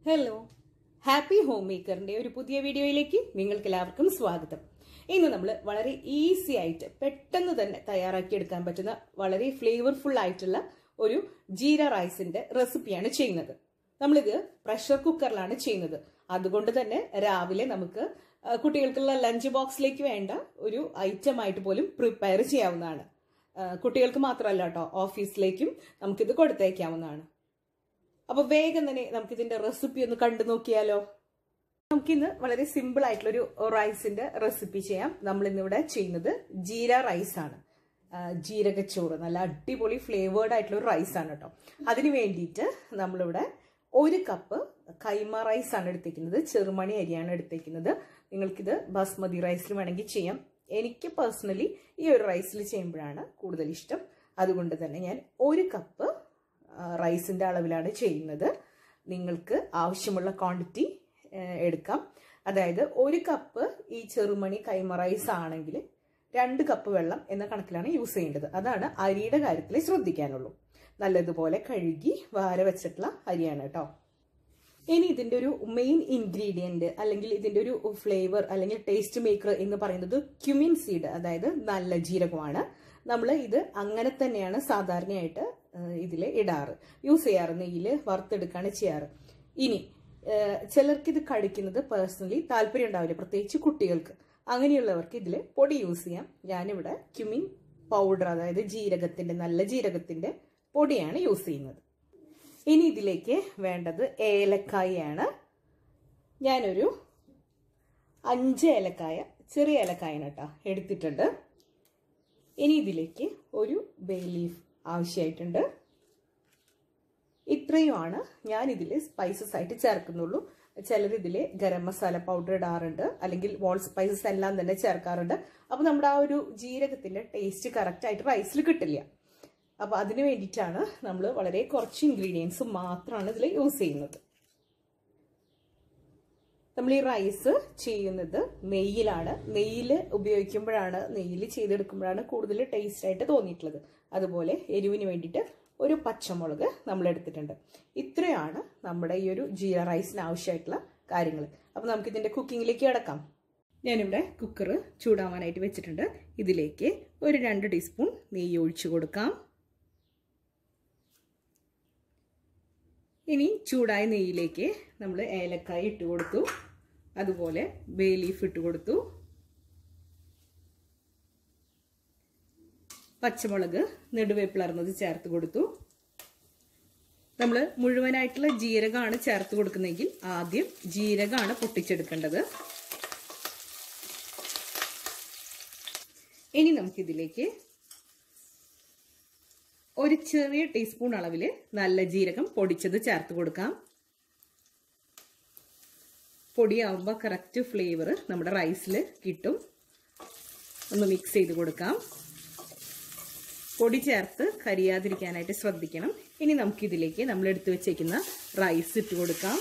hello happy home മേക്കറിന്റെ ഒരു പുതിയ വീഡിയോയിലേക്ക് നിങ്ങൾക്ക് എല്ലാവർക്കും സ്വാഗതം ഇന്ന് നമ്മൾ വളരെ ഈസി ആയിട്ട് പെട്ടെന്ന് തന്നെ തയ്യാറാക്കിയെടുക്കാൻ പറ്റുന്ന വളരെ ഫ്ലേവർഫുൾ ആയിട്ടുള്ള ഒരു ജീര റൈസിന്റെ റെസിപ്പിയാണ് ചെയ്യുന്നത് നമ്മളിത് പ്രഷർ കുക്കറിലാണ് ചെയ്യുന്നത് അതുകൊണ്ട് തന്നെ രാവിലെ നമുക്ക് ആ, കുട്ടികൾക്കുള്ള ലഞ്ച് ബോക്സിലേക്ക് വേണ്ട ഒരു ഐറ്റം ആയിട്ട് പോലും പ്രിപ്പയർ ചെയ്യാവുന്നതാണ് ആ, കുട്ടികൾക്ക് മാത്രമല്ല കേട്ടോ ഓഫീസിലേക്കും നമുക്കിത് കൊടുത്തയക്കാവുന്നതാണ് അപ്പൊ വേഗം തന്നെ നമുക്ക് ഇതിന്റെ റെസിപ്പി ഒന്ന് കണ്ടു നോക്കിയാലോ നമുക്കിന്ന് വളരെ സിമ്പിൾ ആയിട്ടുള്ള ഒരു റൈസിന്റെ റെസിപ്പി ചെയ്യാം നമ്മൾ ഇന്നിവിടെ ചെയ്യുന്നത് ജീര റൈസ് ആണ് ആ, ജീരകച്ചോറ് നല്ല അടിപൊളി ഫ്ലേവേർഡ് ആയിട്ടുള്ള ഒരു റൈസ് ആണ് കേട്ടോ അതിന് വേണ്ടിയിട്ട് നമ്മളിവിടെ ഒരു കപ്പ് കൈമ റൈസ് ആണ് എടുത്തേക്കുന്നത് ചെറുമണി അരിയാണ് എടുത്തേക്കുന്നത് നിങ്ങൾക്കിത് ബാസ്മതി റൈസിൽ വേണമെങ്കിൽ ചെയ്യാം എനിക്ക് പേഴ്സണലി ഈ ഒരു റൈസിൽ ചെയ്യുമ്പോഴാണ് കൂടുതൽ ഇഷ്ടം അതുകൊണ്ട് തന്നെ ഞാൻ ഒരു കപ്പ് റൈസിൻ്റെ അളവിലാണ് ചെയ്യുന്നത് നിങ്ങൾക്ക് ആവശ്യമുള്ള ക്വാണ്ടിറ്റി എടുക്കാം അതായത് ഒരു കപ്പ് ഈ ചെറുമണി കൈമ റൈസ് ആണെങ്കിൽ രണ്ട് കപ്പ് വെള്ളം എന്ന കണക്കിലാണ് യൂസ് ചെയ്യേണ്ടത് അതാണ് അരിയുടെ കാര്യത്തിൽ ശ്രദ്ധിക്കാനുള്ളൂ നല്ലതുപോലെ കഴുകി വാര വെച്ചിട്ടുള്ള അരിയാണ് കേട്ടോ ഇനി ഇതിന്റെ ഒരു മെയിൻ ഇൻഗ്രീഡിയന്റ് അല്ലെങ്കിൽ ഇതിന്റെ ഒരു ഫ്ലേവർ അല്ലെങ്കിൽ ടേസ്റ്റ് മേക്കർ എന്ന് പറയുന്നത് ക്യുമിൻ സീഡ് അതായത് നല്ല ജീരകമാണ് നമ്മൾ ഇത് അങ്ങനെ തന്നെയാണ് സാധാരണയായിട്ട് ഇതിൽ ഇടാറ് യൂസ് ചെയ്യാറ് നെയ്യിൽ വറുത്തെടുക്കുകയാണ് ചെയ്യാറ് ഇനി ചിലർക്ക് ഇത് കഴിക്കുന്നത് പേഴ്സണലി താല്പര്യം ഉണ്ടാവില്ല പ്രത്യേകിച്ച് കുട്ടികൾക്ക് അങ്ങനെയുള്ളവർക്ക് ഇതിൽ പൊടി യൂസ് ചെയ്യാം ഞാനിവിടെ ക്യുമിൻ പൗഡർ അതായത് ജീരകത്തിന്റെ നല്ല ജീരകത്തിന്റെ പൊടിയാണ് യൂസ് ചെയ്യുന്നത് ഇനി ഇതിലേക്ക് വേണ്ടത് ഏലക്കായാണ് ഞാനൊരു അഞ്ച് ഏലക്കായ ചെറിയ ഏലക്കായാണ് കേട്ടോ എടുത്തിട്ടുണ്ട് ഇനി ഇതിലേക്ക് ഒരു ബേ ലീഫ് ആവശ്യമായിട്ടുണ്ട് ഇത്രയുമാണ് ഞാൻ ഇതിൽ സ്പൈസസ് ആയിട്ട് ചേർക്കുന്നുള്ളൂ ചിലർ ഇതിൽ ഗരം മസാല പൗഡർ ഇടാറുണ്ട് അല്ലെങ്കിൽ വോൾ സ്പൈസസ് എല്ലാം തന്നെ ചേർക്കാറുണ്ട് അപ്പോൾ നമ്മുടെ ആ ഒരു ജീരകത്തിന്റെ ടേസ്റ്റ് കറക്റ്റ് ആയിട്ട് റൈസിൽ കിട്ടില്ല അപ്പോൾ അതിന് വേണ്ടിയിട്ടാണ് നമ്മൾ വളരെ കുറച്ച് ഇൻഗ്രീഡിയൻസ് മാത്രമാണ് ഇതിൽ യൂസ് ചെയ്യുന്നത് നമ്മൾ ഈ റൈസ് ചെയ്യുന്നത് നെയ്യിലാണ് നെയ്യിൽ ഉപയോഗിക്കുമ്പോഴാണ് നെയ്യിൽ ചെയ്തെടുക്കുമ്പോഴാണ് കൂടുതൽ ടേസ്റ്റ് ആയിട്ട് തോന്നിയിട്ടുള്ളത് അതുപോലെ എരിവിന് വേണ്ടിയിട്ട് ഒരു പച്ചമുളക് നമ്മൾ എടുത്തിട്ടുണ്ട് ഇത്രയാണ് നമ്മുടെ ഈ ഒരു ജീര റൈസിന് ആവശ്യമായിട്ടുള്ള കാര്യങ്ങൾ അപ്പോൾ നമുക്ക് ഇതിൻ്റെ കുക്കിങ്ങിലേക്ക് കിടക്കാം ഞാനിവിടെ കുക്കർ ചൂടാവാനായിട്ട് വെച്ചിട്ടുണ്ട് ഇതിലേക്ക് ഒരു രണ്ട് ടീസ്പൂൺ നെയ്യ് ഒഴിച്ചു കൊടുക്കാം ഇനി ചൂടായ നെയ്യിലേക്ക് നമ്മൾ ഏലക്കായ ഇട്ട് കൊടുത്തു അതുപോലെ ബേ ലീഫ് ഇട്ട് കൊടുത്തു പച്ചമുളക് നെടുവേപ്പിളർന്നത് ചേർത്ത് കൊടുത്തു നമ്മൾ മുഴുവനായിട്ടുള്ള ജീരകമാണ് ചേർത്ത് കൊടുക്കുന്നതെങ്കിൽ ആദ്യം ജീരകമാണ് പൊട്ടിച്ചെടുക്കേണ്ടത് ഇനി നമുക്കിതിലേക്ക് ഒരു ചെറിയ ടീസ്പൂൺ അളവിൽ നല്ല ജീരകം പൊടിച്ചത് ചേർത്ത് കൊടുക്കാം പൊടിയാവുമ്പോൾ കറക്റ്റ് ഫ്ലേവർ നമ്മുടെ റൈസിൽ കിട്ടും ഒന്ന് മിക്സ് ചെയ്ത് കൊടുക്കാം പൊടി ചേർത്ത് കരിയാതിരിക്കാനായിട്ട് ശ്രദ്ധിക്കണം ഇനി നമുക്കിതിലേക്ക് നമ്മൾ എടുത്തു വെച്ചേക്കുന്ന റൈസ് ഇട്ട് കൊടുക്കാം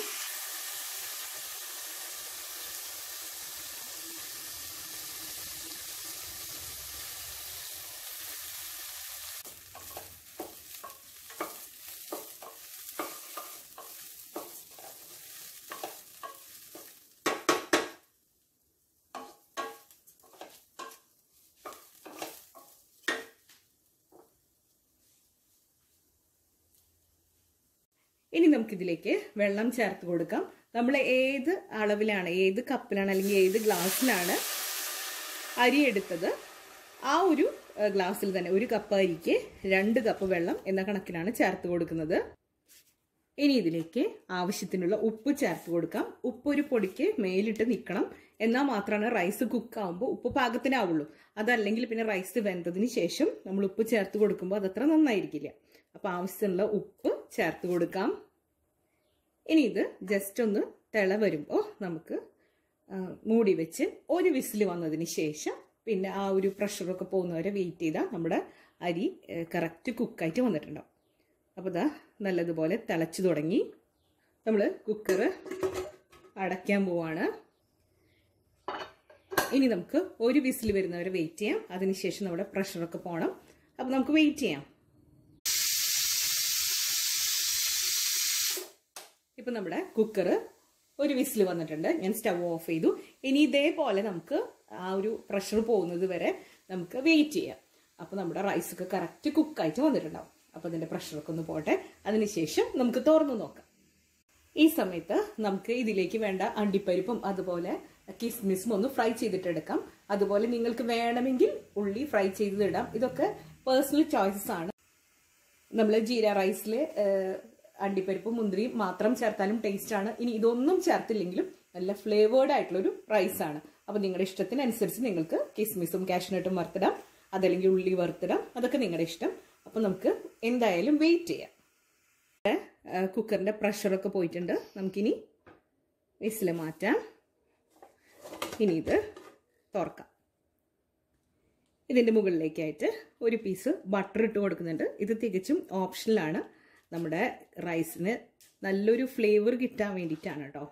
ഇനി നമുക്കിതിലേക്ക് വെള്ളം ചേർത്ത് കൊടുക്കാം നമ്മൾ ഏത് അളവിലാണ് ഏത് കപ്പിലാണ് അല്ലെങ്കിൽ ഏത് ഗ്ലാസ്സിലാണ് അരി എടുത്തത് ആ ഒരു ഗ്ലാസ്സിൽ തന്നെ ഒരു കപ്പ് അരിക്ക് രണ്ട് കപ്പ് വെള്ളം എന്ന കണക്കിനാണ് ചേർത്ത് കൊടുക്കുന്നത് ഇനി ഇതിലേക്ക് ആവശ്യത്തിനുള്ള ഉപ്പ് ചേർത്ത് കൊടുക്കാം ഉപ്പ് ഒരു പൊടിക്ക് മേലിട്ട് നിൽക്കണം എന്നാൽ മാത്രമാണ് റൈസ് കുക്കാവുമ്പോൾ ഉപ്പ് പാകത്തിനാവുള്ളൂ അതല്ലെങ്കിൽ പിന്നെ റൈസ് വെന്തതിന് ശേഷം നമ്മൾ ഉപ്പ് ചേർത്ത് കൊടുക്കുമ്പോൾ അതത്ര നന്നായിരിക്കില്ല അപ്പോൾ ആവശ്യത്തിനുള്ള ഉപ്പ് ചേർത്ത് കൊടുക്കാം ഇനി ഇത് ജസ്റ്റ് ഒന്ന് തിള വരുമ്പോൾ നമുക്ക് മൂടി വെച്ച് ഒരു വിസിൽ വന്നതിന് ശേഷം പിന്നെ ആ ഒരു പ്രഷറൊക്കെ പോകുന്നവരെ വെയിറ്റ് ചെയ്താൽ നമ്മുടെ അരി കറക്റ്റ് കുക്കായിട്ട് വന്നിട്ടുണ്ടാവും അപ്പോൾ ഇതാ നല്ലതുപോലെ തിളച്ചു തുടങ്ങി നമ്മൾ കുക്കർ അടയ്ക്കാൻ പോവാണ് ഇനി നമുക്ക് ഒരു വിസിൽ വരുന്നവരെ വെയിറ്റ് ചെയ്യാം അതിനുശേഷം നമ്മുടെ പ്രഷറൊക്കെ പോകണം അപ്പോൾ നമുക്ക് വെയിറ്റ് ചെയ്യാം ഇപ്പൊ നമ്മുടെ കുക്കർ ഒരു വിസിൽ വന്നിട്ടുണ്ട് ഞാൻ സ്റ്റവ് ഓഫ് ചെയ്തു ഇനി ഇതേപോലെ നമുക്ക് ആ ഒരു പ്രഷർ പോകുന്നത് വരെ നമുക്ക് വെയിറ്റ് ചെയ്യാം അപ്പൊ നമ്മുടെ റൈസ് ഒക്കെ കറക്റ്റ് കുക്കായിട്ട് വന്നിട്ടുണ്ടാവും അപ്പൊ അതിന്റെ പ്രഷറൊക്കെ ഒന്ന് പോട്ടെ അതിനുശേഷം നമുക്ക് തുറന്നു നോക്കാം ഈ സമയത്ത് നമുക്ക് ഇതിലേക്ക് വേണ്ട അണ്ടിപ്പരിപ്പും അതുപോലെ കിസ്മിസും ഒന്ന് ഫ്രൈ ചെയ്തിട്ടെടുക്കാം അതുപോലെ നിങ്ങൾക്ക് വേണമെങ്കിൽ ഉള്ളി ഫ്രൈ ചെയ്തിടാം ഇതൊക്കെ പേഴ്സണൽ ചോയ്സസ് ആണ് നമ്മൾ ജീര റൈസിൽ അണ്ടിപ്പരിപ്പും മുന്തിരിയും മാത്രം ചേർത്താലും ടേസ്റ്റ് ആണ് ഇനി ഇതൊന്നും ചേർത്തില്ലെങ്കിലും നല്ല ഫ്ലേവേർഡ് ആയിട്ടുള്ള ഒരു റൈസ് ആണ് അപ്പൊ നിങ്ങളുടെ ഇഷ്ടത്തിനനുസരിച്ച് നിങ്ങൾക്ക് കിസ്മിസും കാഷ്നട്ടും വറുത്തിടാം അതല്ലെങ്കിൽ ഉള്ളി വറുത്തിടാം അതൊക്കെ നിങ്ങളുടെ ഇഷ്ടം അപ്പൊ നമുക്ക് എന്തായാലും വെയിറ്റ് ചെയ്യാം കുക്കറിന്റെ പ്രഷറൊക്കെ പോയിട്ടുണ്ട് നമുക്കിനി വിസിൽ മാറ്റാം ഇനി ഇത് തുറക്കാം ഇതിന്റെ മുകളിലേക്കായിട്ട് ഒരു പീസ് ബട്ടർ ഇട്ട് കൊടുക്കുന്നുണ്ട് ഇത് തികച്ചും ഓപ്ഷനിലാണ് നമ്മുടെ റൈസിന് നല്ലൊരു ഫ്ലേവർ കിട്ടാൻ വേണ്ടിയിട്ടാണ് കേട്ടോ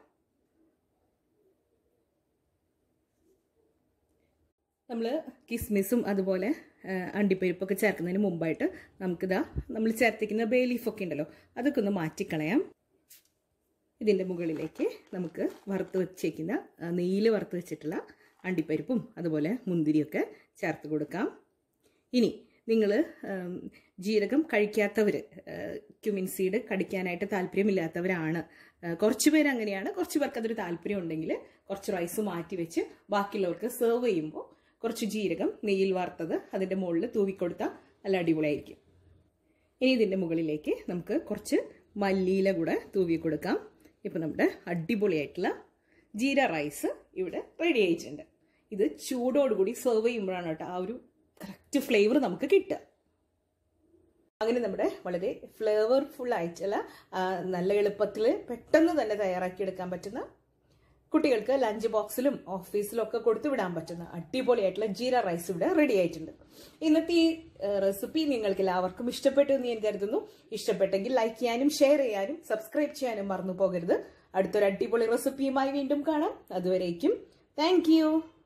നമ്മൾ കിസ്മിസും അതുപോലെ അണ്ടിപ്പരിപ്പൊക്കെ ചേർക്കുന്നതിന് മുമ്പായിട്ട് നമുക്കിതാ നമ്മൾ ചേർത്തിക്കുന്ന ബേ ലീഫൊക്കെ ഉണ്ടല്ലോ അതൊക്കെ ഒന്ന് മാറ്റിക്കളയാം ഇതിൻ്റെ മുകളിലേക്ക് നമുക്ക് വറുത്ത് വെച്ചേക്കുന്ന നെയ്യിൽ വറുത്ത് വെച്ചിട്ടുള്ള അണ്ടിപ്പരിപ്പും അതുപോലെ മുന്തിരിയൊക്കെ ചേർത്ത് കൊടുക്കാം ഇനി നിങ്ങൾ ജീരകം കഴിക്കാത്തവർ ക്യുമിൻ സീഡ് കടിക്കാനായിട്ട് താല്പര്യമില്ലാത്തവരാണ് കുറച്ച് പേര് അങ്ങനെയാണ് കുറച്ച് പേർക്ക് അതൊരു താല്പര്യം ഉണ്ടെങ്കിൽ കുറച്ച് റൈസ് മാറ്റി വെച്ച് ബാക്കിയുള്ളവർക്ക് സെർവ് ചെയ്യുമ്പോൾ കുറച്ച് ജീരകം നെയ്യിൽ വറുത്തത് അതിൻ്റെ മുകളിൽ തൂവിക്കൊടുത്താൽ നല്ല അടിപൊളിയായിരിക്കും ഇനി ഇതിൻ്റെ മുകളിലേക്ക് നമുക്ക് കുറച്ച് മല്ലിയില കൂടെ തൂവി കൊടുക്കാം ഇപ്പം നമ്മുടെ അടിപൊളിയായിട്ടുള്ള ജീര റൈസ് ഇവിടെ റെഡി ആയിട്ടുണ്ട് ഇത് ചൂടോടുകൂടി സെർവ് ചെയ്യുമ്പോഴാണ് കേട്ടോ ആ ഒരു കറക്റ്റ് ഫ്ലേവർ നമുക്ക് കിട്ടുക അങ്ങനെ നമ്മുടെ വളരെ ഫ്ലേവർഫുൾ ആയിട്ടുള്ള നല്ല എളുപ്പത്തിൽ പെട്ടെന്ന് തന്നെ തയ്യാറാക്കിയെടുക്കാൻ പറ്റുന്ന കുട്ടികൾക്ക് ലഞ്ച് ബോക്സിലും ഓഫീസിലും ഒക്കെ കൊടുത്തു വിടാൻ പറ്റുന്ന അടിപൊളിയായിട്ടുള്ള ജീര റൈസ് ഇവിടെ റെഡി ആയിട്ടുണ്ട് ഇന്നത്തെ ഈ റെസിപ്പി നിങ്ങൾക്ക് എല്ലാവർക്കും ഇഷ്ടപ്പെട്ടു എന്ന് ഞാൻ കരുതുന്നു ഇഷ്ടപ്പെട്ടെങ്കിൽ ലൈക്ക് ചെയ്യാനും ഷെയർ ചെയ്യാനും സബ്സ്ക്രൈബ് ചെയ്യാനും മറന്നു പോകരുത് അടുത്തൊരു അടിപൊളി റെസിപ്പിയുമായി വീണ്ടും കാണാം അതുവരേക്കും താങ്ക്